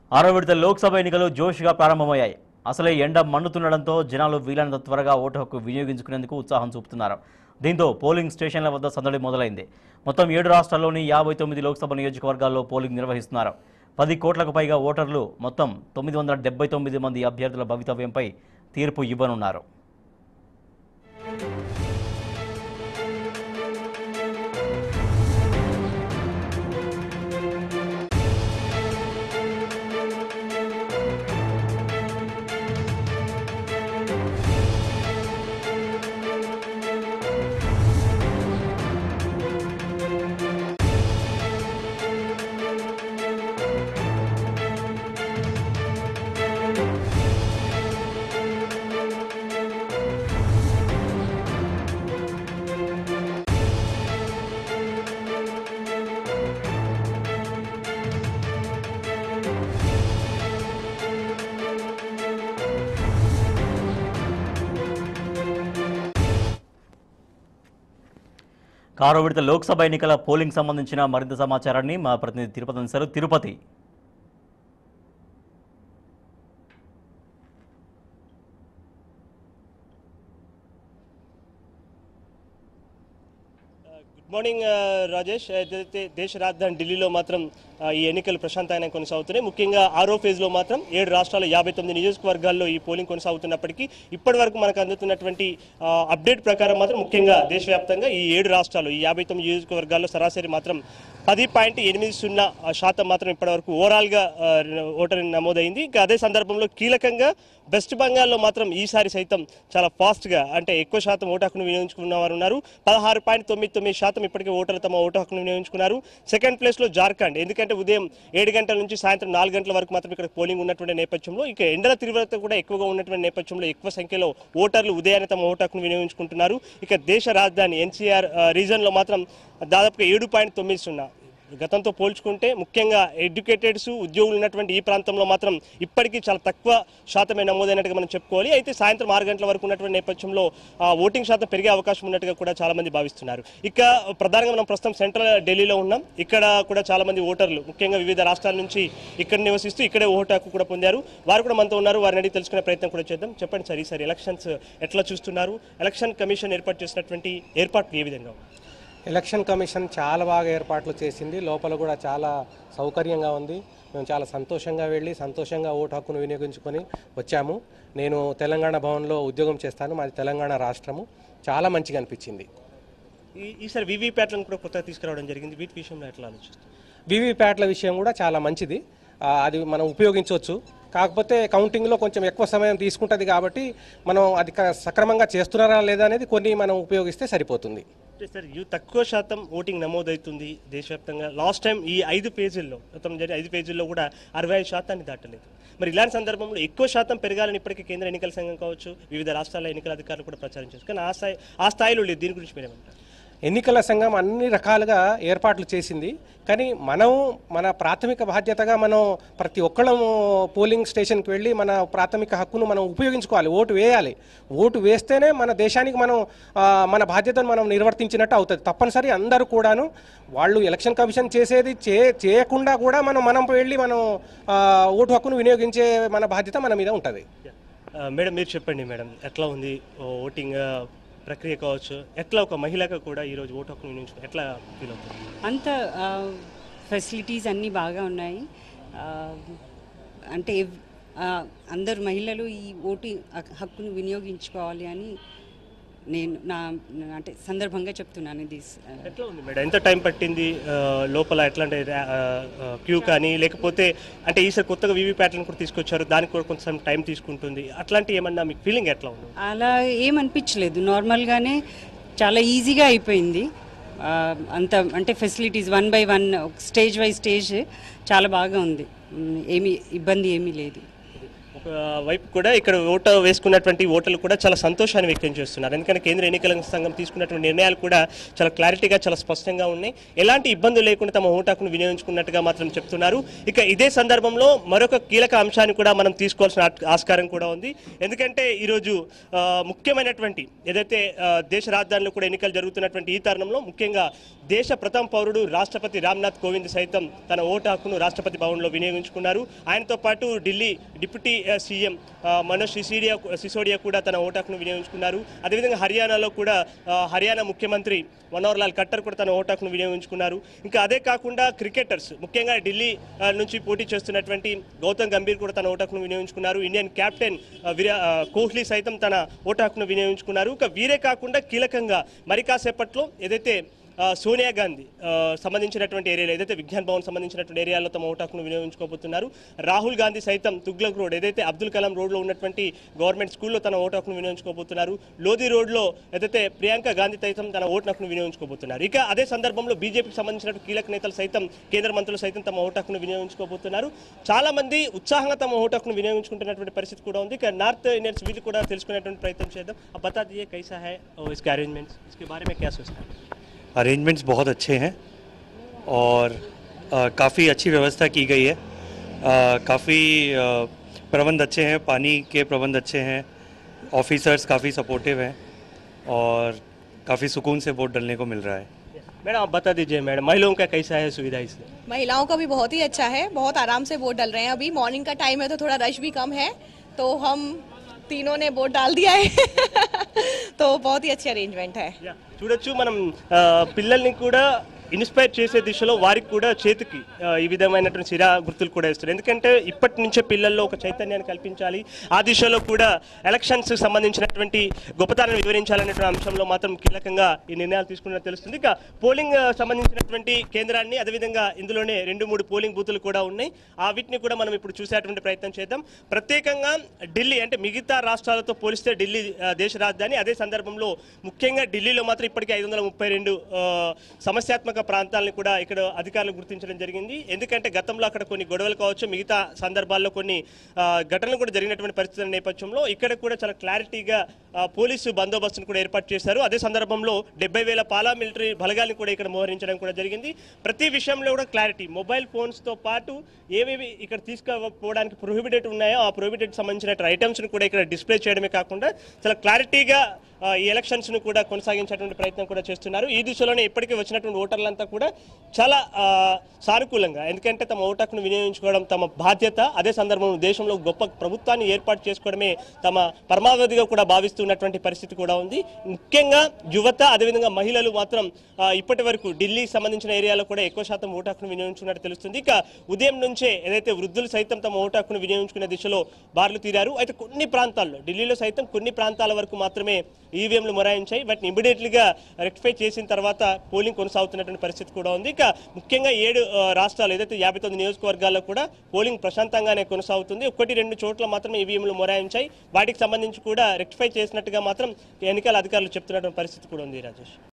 ఆరో విడత లోక్సభ ఎన్నికలు జోష్గా ప్రారంభమయ్యాయి అసలే ఎండ మండుతుండడంతో జనాలు వీలైనంత త్వరగా ఓటు హక్కు వినియోగించుకునేందుకు ఉత్సాహం చూపుతున్నారు దీంతో పోలింగ్ స్టేషన్ల వద్ద సందడి మొదలైంది మొత్తం ఏడు రాష్ట్రాల్లోని యాభై తొమ్మిది లోక్సభ నియోజకవర్గాల్లో పోలింగ్ నిర్వహిస్తున్నారు పది కోట్లకు పైగా ఓటర్లు మొత్తం తొమ్మిది వందల డెబ్బై తొమ్మిది మంది అభ్యర్థుల భవితవ్యంపై తీర్పు ఇవ్వనున్నారు కారో విడత లోక్సభ ఎన్నికల పోలింగ్ సంబంధించిన మరింత సమాచారాన్ని మా ప్రతినిధి తిరుపతి అందిస్తారు తిరుపతి గుడ్ మార్నింగ్ ఆ, రాజేష్ ఏదైతే దేశ రాజధాని ఢిల్లీలో మాత్రం ఆ, ఈ ఎన్నికలు ప్రశాంతంగా కొనసాగుతున్నాయి ముఖ్యంగా ఆరో ఫేజ్లో మాత్రం ఏడు రాష్ట్రాల యాభై తొమ్మిది నియోజకవర్గాల్లో ఈ పోలింగ్ కొనసాగుతున్నప్పటికీ ఇప్పటి వరకు మనకు అందుతున్నటువంటి ఆ, అప్డేట్ ప్రకారం మాత్రం ముఖ్యంగా దేశవ్యాప్తంగా ఈ ఏడు రాష్ట్రాలు ఈ యాభై తొమ్మిది నియోజకవర్గాల్లో సరాసరి మాత్రం పది పాయింట్ ఎనిమిది సున్నా శాతం మాత్రం ఇప్పటివరకు ఓవరాల్గా ఆ, ఓటర్ నమోదైంది ఇంకా అదే సందర్భంలో కీలకంగా వెస్ట్ బెంగాల్లో మాత్రం ఈసారి సైతం చాలా ఫాస్ట్గా అంటే ఎక్కువ శాతం ఓటు హక్కును వినియోగించుకున్న వారు ఉన్నారు పదహారు పాయింట్ తొమ్మిది తొమ్మిది శాతం ఇప్పటికే ఓటర్లు తమ ఓటు హక్కును వినియోగించుకున్నారు సెకండ్ ప్లేస్లో జార్ఖండ్ ఎందుకంటే ఉదయం ఏడు గంటల నుంచి సాయంత్రం నాలుగు గంటల వరకు మాత్రం ఇక్కడ పోలింగ్ ఉన్నటువంటి నేపథ్యంలో ఇక ఎండల తీవ్రత కూడా ఎక్కువగా ఉన్నటువంటి నేపథ్యంలో ఎక్కువ సంఖ్యలో ఓటర్లు ఉదయాన్నే తమ ఓటు హక్కును వినియోగించుకుంటున్నారు ఇక దేశ రాజధాని ఎన్సీఆర్ రీజన్లో మాత్రం దాదాపుగా ఏడు పాయింట్ తొమ్మిది సున్నా గతంతో పోల్చుకుంటే ముఖ్యంగా ఎడ్యుకేటెడ్స్ ఉద్యోగులు ఉన్నటువంటి ఈ ప్రాంతంలో మాత్రం ఇప్పటికీ చాలా తక్కువ శాతమే నమోదైనట్టుగా మనం చెప్పుకోవాలి అయితే సాయంత్రం ఆరు గంటల వరకు ఉన్నటువంటి నేపథ్యంలో ఆ, ఓటింగ్ శాతం పెరిగే అవకాశం ఉన్నట్టుగా కూడా చాలా మంది భావిస్తున్నారు ఇక ప్రధానంగా మనం ప్రస్తుతం సెంట్రల్ ఢిల్లీలో ఉన్నాం ఇక్కడ కూడా చాలా మంది ఓటర్లు ముఖ్యంగా వివిధ రాష్ట్రాల నుంచి ఇక్కడ నివసిస్తూ ఇక్కడే ఓటు హక్కు కూడా పొందారు వారు కూడా మనతో ఉన్నారు వారిని అడిగి తెలుసుకునే ప్రయత్నం కూడా చేద్దాం చెప్పండి సార్ ఈసారి ఎలక్షన్స్ ఎట్లా చూస్తున్నారు ఎలక్షన్ కమిషన్ ఏర్పాటు చేసినటువంటి ఏర్పాట్లు ఏ విధంగా ఉన్నాయి? ఎలక్షన్ కమిషన్ చాలా బాగా ఏర్పాట్లు చేసింది లోపల కూడా చాలా సౌకర్యంగా ఉంది మేము చాలా సంతోషంగా వెళ్ళి సంతోషంగా ఓటు హక్కును వినియోగించుకొని వచ్చాము నేను తెలంగాణ భవన్లో ఉద్యోగం చేస్తాను మాది తెలంగాణ రాష్ట్రము చాలా మంచిగా అనిపించింది ఈ ఈసారి వీవీప్యాట్లను కూడా కొత్తగా తీసుకురావడం జరిగింది వీటి విషయంలో ఎట్లా ఆలోచిస్తారు వీవీప్యాట్ల విషయం కూడా చాలా మంచిది ఆ, అది మనం ఉపయోగించవచ్చు కాకపోతే కౌంటింగ్లో కొంచెం ఎక్కువ సమయం తీసుకుంటుంది కాబట్టి మనం అది క- సక్రమంగా చేస్తున్నారా లేదా అనేది కొన్ని మనం ఉపయోగిస్తే సరిపోతుంది అంటే సార్ యూ తక్కువ శాతం ఓటింగ్ నమోదవుతుంది దేశవ్యాప్తంగా లాస్ట్ టైం ఈ ఐదు పేజీల్లో మొత్తం జరిగే ఐదు పేజీల్లో కూడా అరవై ఐదు శాతాన్ని దాటలేదు మరి ఇలాంటి సందర్భంలో ఎక్కువ శాతం పెరగాలని ఇప్పటికీ కేంద్ర ఎన్నికల సంఘం కావచ్చు వివిధ రాష్ట్రాల ఎన్నికల అధికారులు కూడా ప్రచారం చేస్తారు కానీ ఆ స్థాయి ఆ స్థాయిలో లేదు దీని గురించి మీరేమంటారు ఎన్నికల సంఘం అన్ని రకాలుగా ఏర్పాట్లు చేసింది కానీ మనం మన ప్రాథమిక బాధ్యతగా మనం ప్రతి ఒక్కళ్ళము పోలింగ్ స్టేషన్కి వెళ్ళి మన ప్రాథమిక హక్కును మనం ఉపయోగించుకోవాలి ఓటు వేయాలి ఓటు వేస్తేనే మన దేశానికి మనం ఆ, మన బాధ్యతను మనం నిర్వర్తించినట్టు అవుతుంది తప్పనిసరి అందరూ కూడాను వాళ్ళు ఎలక్షన్ కమిషన్ చేసేది చే చేయకుండా కూడా మనం మనం వెళ్ళి మనం ఆ, ఓటు హక్కును వినియోగించే మన బాధ్యత మన మీద ఉంటుంది ఆ, మేడం మీరు చెప్పండి మేడం ఎట్లా ఉంది ఓ ఓటింగ్ ఆ, ప్రక్రియ కావచ్చు ఎట్లా ఒక మహిళగా కూడా ఈరోజు ఓటు హక్కును వినియోగించుకో ఎట్లా ఫీల్ అవుతుంది అంత ఫెసిలిటీస్ అన్నీ బాగా ఉన్నాయి ఆ, అంటే ఎవ్- ఆ, అందరు మహిళలు ఈ ఓటు హక్- హక్కును వినియోగించుకోవాలి అని నేను నా నా- అంటే సందర్భంగా చెప్తున్నాను ఇది ఎట్లా ఉంది మేడం ఎంత టైం పట్టింది ఆ, లోపల ఎట్లా అంటే క్యూ కానీ లేకపోతే అంటే ఈసారి కొత్తగా వీవీ ప్యాటర్న్ కూడా తీసుకొచ్చారు దానికి కూడా కొంచెం టైం తీసుకుంటుంది అట్లాంటి ఏమన్నా మీకు ఫీలింగ్ ఎట్లా ఉంది అలా ఏమనిపించలేదు నార్మల్గానే చాలా ఈజీగా అయిపోయింది ఆ, అంత అంటే facilities one by one stage by stage చాలా బాగా ఉంది ఉమ్, ఏమీ ఇబ్బంది ఏమీ లేదు ఒక వైపు కూడా ఇక్కడ ఓటు వేసుకున్నటువంటి ఓటర్లు కూడా చాలా సంతోషాన్ని వ్యక్తం చేస్తున్నారు ఎందుకంటే కేంద్ర ఎన్నికల సంఘం తీసుకున్నటువంటి నిర్ణయాలు కూడా చాలా క్లారిటీగా చాలా స్పష్టంగా ఉన్నాయి ఎలాంటి ఇబ్బందులు లేకుండా తమ ఓటు హక్కును వినియోగించుకున్నట్టుగా మాత్రం చెప్తున్నారు ఇక ఇదే సందర్భంలో మరొక కీలక అంశాన్ని కూడా మనం తీసుకోవాల్సిన ఆ- ఆస్కారం కూడా ఉంది ఎందుకంటే ఈరోజు ఆ, ముఖ్యమైనటువంటి ఏదైతే ఆ, దేశ రాజధానిలో కూడా ఎన్నికలు జరుగుతున్నటువంటి ఈ తరుణంలో ముఖ్యంగా దేశ ప్రథమ పౌరుడు రాష్ట్రపతి రామ్నాథ్ కోవింద్ సైతం తన ఓటు హక్కును రాష్ట్రపతి భవన్లో వినియోగించుకున్నారు ఆయనతో పాటు ఢిల్లీ డిప్యూటీ ఆ, సీఎం ఆ, మనోజ్ సిసోడియా సిసోడియా కూడా తన ఓటు హక్కును వినియోగించుకున్నారు అదేవిధంగా హర్యానాలో కూడా ఆ, హర్యానా ముఖ్యమంత్రి మనోహర్ లాల్ ఖట్టర్ కూడా తన ఓటు హక్కును వినియోగించుకున్నారు ఇంకా అదే కాకుండా క్రికెటర్స్ ముఖ్యంగా ఢిల్లీ ఆ, నుంచి పోటీ చేస్తున్నటువంటి గౌతమ్ గంభీర్ కూడా తన ఓటు హక్కును వినియోగించుకున్నారు ఇండియన్ కెప్టెన్ ఆ, విరా ఆ, కోహ్లీ సైతం తన ఓటు హక్కును వినియోగించుకున్నారు ఇక వీరే కాకుండా కీలకంగా మరి కాసేపట్లో ఏదైతే ఆ, సోనియా గాంధీ ఆ, సంబంధించినటువంటి ఏరియాలో ఏదైతే విజ్ఞాన్ భవన్ సంబంధించినటువంటి ఏరియాలో తమ ఓటు హక్కును వినియోగించుకోబోతున్నారు రాహుల్ గాంధీ సైతం తుగ్లక్ రోడ్ ఏదైతే అబ్దుల్ కలాం రోడ్లో ఉన్నటువంటి గవర్నమెంట్ స్కూల్లో తన ఓటు హక్కును వినియోగించుకోబోతున్నారు లోధి రోడ్లో ఏదైతే ప్రియాంక గాంధీ సైతం తన ఓటు హక్కును వినియోగించుకోబోతున్నారు ఇక అదే సందర్భంలో బీజేపీకి సంబంధించిన కీలక నేతలు సైతం కేంద్ర మంత్రులు సైతం తమ ఓటు హక్కును వినియోగించుకోబోతున్నారు చాలా మంది ఉత్సాహంగా తమ ఓటు హక్కును వినియోగించుకుంటున్నటువంటి పరిస్థితి కూడా ఉంది ఇక నార్త్ ఇండియన్స్ వీళ్ళు కూడా తెలుసుకునేటువంటి ప్రయత్నం చేద్దాం अब बता दीजिए कैसा है और इसके अरेंजमेंट्स इसके बारे में क्या सोचते हैं अरेंजमेंट्स बहुत अच्छे हैं और काफ़ी अच्छी व्यवस्था की गई है काफ़ी प्रबंध अच्छे हैं पानी के प्रबंध अच्छे हैं ऑफिसर्स काफ़ी सपोर्टिव हैं और काफ़ी सुकून से वोट डलने को मिल रहा है मैडम आप बता दीजिए मैडम महिलाओं का कैसा है सुविधा इसमें महिलाओं का भी बहुत ही अच्छा है बहुत आराम से वोट डल रहे हैं अभी मॉर्निंग का टाइम है तो थोड़ा रश भी कम है तो हम तीनों ने वोट डाल दिया है तो बहुत ही अच्छी अरेंजमेंट है యా, చూడొచ్చు మనం ఆ, పిల్లల్ని కూడా ఇన్స్పైర్ చేసే దిశలో వారికి కూడా చేతికి ఆ, ఈ విధమైనటువంటి సిరా గుర్తులు కూడా ఇస్తారు ఎందుకంటే ఇప్పటి నుంచే పిల్లల్లో ఒక చైతన్యాన్ని కల్పించాలి ఆ దిశలో కూడా ఎలక్షన్స్ సంబంధించినటువంటి గొప్పతనాన్ని వివరించాలనేటువంటి అంశంలో మాత్రం కీలకంగా ఈ నిర్ణయాలు తీసుకున్నట్టు తెలుస్తుంది ఇక పోలింగ్ ఆ, సంబంధించినటువంటి కేంద్రాన్ని అదేవిధంగా ఇందులోనే రెండు మూడు పోలింగ్ బూతులు కూడా ఉన్నాయి ఆ వీటిని కూడా మనం ఇప్పుడు చూసేటువంటి ప్రయత్నం చేద్దాం ప్రత్యేకంగా ఢిల్లీ అంటే మిగతా రాష్ట్రాలతో పోలిస్తే ఢిల్లీ ఆ, దేశ రాజధాని అదే సందర్భంలో ముఖ్యంగా ఢిల్లీలో మాత్రం ఇప్పటికే ఐదు వందల ముప్పై రెండు సమస్యాత్మక ప్రాంతాలను కూడా ఇక్కడ అధికారులు గుర్తించడం జరిగింది ఎందుకంటే గతంలో అక్కడ కొన్ని గొడవలు కావచ్చు మిగతా సందర్భాల్లో కొన్ని ఆ, ఘటనలు కూడా జరిగినటువంటి పరిస్థితుల నేపథ్యంలో ఇక్కడ కూడా చాలా క్లారిటీగా ఆ, పోలీసు బందోబస్తును కూడా ఏర్పాటు చేశారు అదే సందర్భంలో డెబ్బై వేల పాలా మిలిటరీ బలగాలను కూడా ఇక్కడ మోహరించడం కూడా జరిగింది ప్రతి విషయంలో కూడా క్లారిటీ మొబైల్ ఫోన్స్తో పాటు ఏవేవి ఇక్కడ తీసుకుపోవడానికి ప్రొహిబిటెడ్ ఉన్నాయో ఆ ప్రొహిబిటెడ్ సంబంధించిన ఐటమ్స్ను కూడా ఇక్కడ డిస్ప్లే చేయడమే కాకుండా చాలా క్లారిటీగా ఆ, ఈ ఎలక్షన్స్ ను కూడా కొనసాగించేటువంటి ప్రయత్నం కూడా చేస్తున్నారు ఈ దిశలోనే ఇప్పటికే వచ్చినటువంటి ఓటర్లంతా కూడా చాలా ఆ, సానుకూలంగా ఎందుకంటే తమ ఓటు హక్కును వినియోగించుకోవడం తమ బాధ్యత అదే సందర్భంలో దేశంలో గొప్ప ప్రభుత్వాన్ని ఏర్పాటు చేసుకోవడమే తమ పరమావధిగా కూడా భావిస్తున్నటువంటి పరిస్థితి కూడా ఉంది ముఖ్యంగా యువత అదేవిధంగా మహిళలు మాత్రం ఆ, ఇప్పటి వరకు ఢిల్లీకి సంబంధించిన ఏరియాలో కూడా ఎక్కువ శాతం ఓటు హక్కును వినియోగించుకున్నట్టు తెలుస్తుంది ఇక ఉదయం నుంచే ఏదైతే వృద్ధులు సైతం తమ ఓటు హక్కును వినియోగించుకునే దిశలో బార్లు తీరారు అయితే కొన్ని ప్రాంతాల్లో ఢిల్లీలో సైతం కొన్ని ప్రాంతాల వరకు మాత్రమే ఈవీఎంలు మొరాయించాయి వాటిని ఇమీడియట్లీగా రెక్టిఫై చేసిన తర్వాత పోలింగ్ కొనసాగుతున్నటువంటి పరిస్థితి కూడా ఉంది ఇక ముఖ్యంగా ఏడు ఆ, రాష్ట్రాలు ఏదైతే యాభై తొమ్మిది నియోజకవర్గాల్లో కూడా పోలింగ్ ప్రశాంతంగానే కొనసాగుతుంది ఒకటి రెండు చోట్ల మాత్రం ఈవీఎంలు మొరాయించాయి వాటికి సంబంధించి కూడా రెక్టిఫై చేసినట్టుగా మాత్రం ఎన్నికల అధికారులు చెప్తున్నటువంటి పరిస్థితి కూడా ఉంది రాజేష్